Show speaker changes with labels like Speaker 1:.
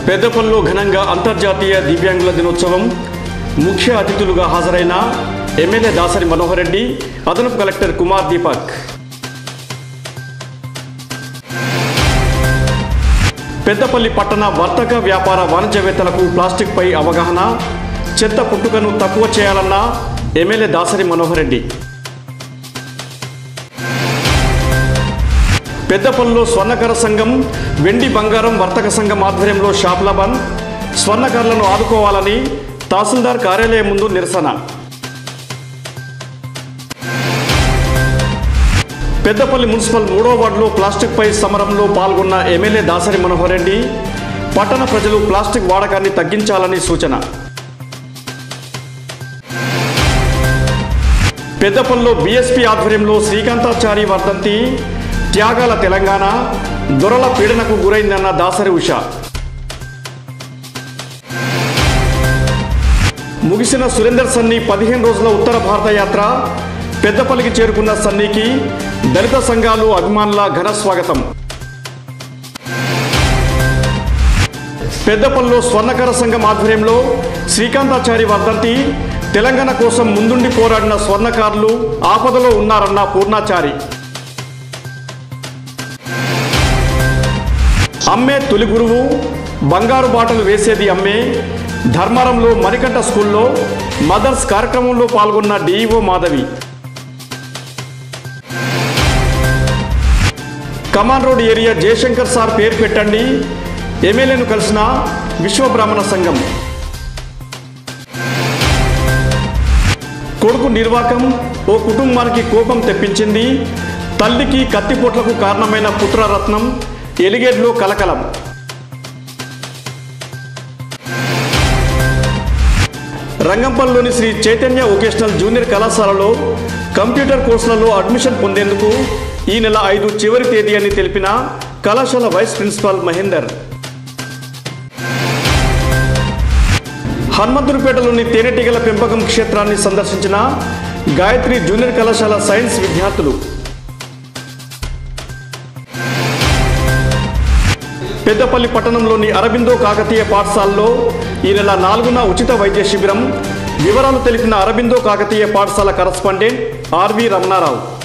Speaker 1: పెద్దపల్లిలో ఘనంగా అంతర్జాతీయ దివ్యాంగుల దినోత్సవం ముఖ్య అతిథులుగా హాజరైన ఎమ్మెల్యే దాసరి మనోహర్ రెడ్డి అదనపు కలెక్టర్ కుమార్ దీపక్ పెద్దపల్లి పట్టణ వర్తక వ్యాపార వాణిజ్యవేత్తలకు ప్లాస్టిక్పై అవగాహన చెత్త పుట్టుకను తక్కువ చేయాలన్న ఎమ్మెల్యే దాసరి మనోహర్ రెడ్డి పెద్దపల్లిలో స్వర్ణకార సంఘం వెండి బంగారం వర్తక సంఘం ఆధ్వర్యంలో షాపుల బంద్ స్వర్ణకారులను ఆదుకోవాలని తహసీల్దార్ కార్యాలయం ముందు నిరసన పెద్దపల్లి మున్సిపల్ మూడో వార్డులో ప్లాస్టిక్పై సమరంలో పాల్గొన్న ఎమ్మెల్యే దాసరి మనోహర్ రెడ్డి పట్టణ ప్రజలు ప్లాస్టిక్ వాడకాన్ని తగ్గించాలని సూచన పెద్దపల్లిలో బీఎస్పీ ఆధ్వర్యంలో శ్రీకాంతాచారి వర్ధంతి త్యాగాల తెలంగాణ దొరల పీడనకు గురైందన్న దాసరి ఉష ముగిసిన సురేందర్ సన్ని పదిహేను రోజుల ఉత్తర భారత యాత్ర పెద్దపల్లికి చేరుకున్న సన్నీకి దళిత సంఘాలు అభిమానుల ఘన స్వాగతం పెద్దపల్లిలో స్వర్ణకార సంఘం ఆధ్వర్యంలో శ్రీకాంతాచారి వర్ధంతి తెలంగాణ కోసం ముందుండి పోరాడిన స్వర్ణకారులు ఆపదలో ఉన్నారన్న పూర్ణాచారి అమ్మే తొలి గురువు బంగారు బాటలు వేసేది అమ్మే ధర్మారంలో మణికంఠ స్కూల్లో మదర్స్ కార్యక్రమంలో పాల్గొన్న DEO Madhavi Kaman road area Jayashankar sir పేరు పెట్టండి ఎమ్మెల్యేను కలిసిన విశ్వ బ్రాహ్మణ సంఘం కొడుకు నిర్వాకం ఓ కుటుంబానికి కోపం తెప్పించింది తల్లికి కత్తిపోట్లకు కారణమైన పుత్రరత్నం ఎలిగేడ్లో కలకలం రంగంపల్లిలోని శ్రీ చైతన్య వొకేషనల్ జూనియర్ కళాశాలలో కంప్యూటర్ కోర్సులలో అడ్మిషన్ పొందేందుకు ఈ నెల ఐదు చివరి తేదీ అని తెలిపిన కళాశాల వైస్ ప్రిన్సిపాల్ మహేందర్ హనుమంతునిపేటలోని తేనెటీగల పెంపకం క్షేత్రాన్ని సందర్శించిన గాయత్రి జూనియర్ కళాశాల సైన్స్ విద్యార్థులు పెద్దపల్లి పట్టణంలోని అరబిందో కాకతీయ పాఠశాలలో ఈ నెల నాలుగున ఉచిత వైద్య శిబిరం వివరాలు తెలిపిన అరబిందో కాకతీయ పాఠశాల కరస్పాండెంట్ ఆర్వి రమణారావు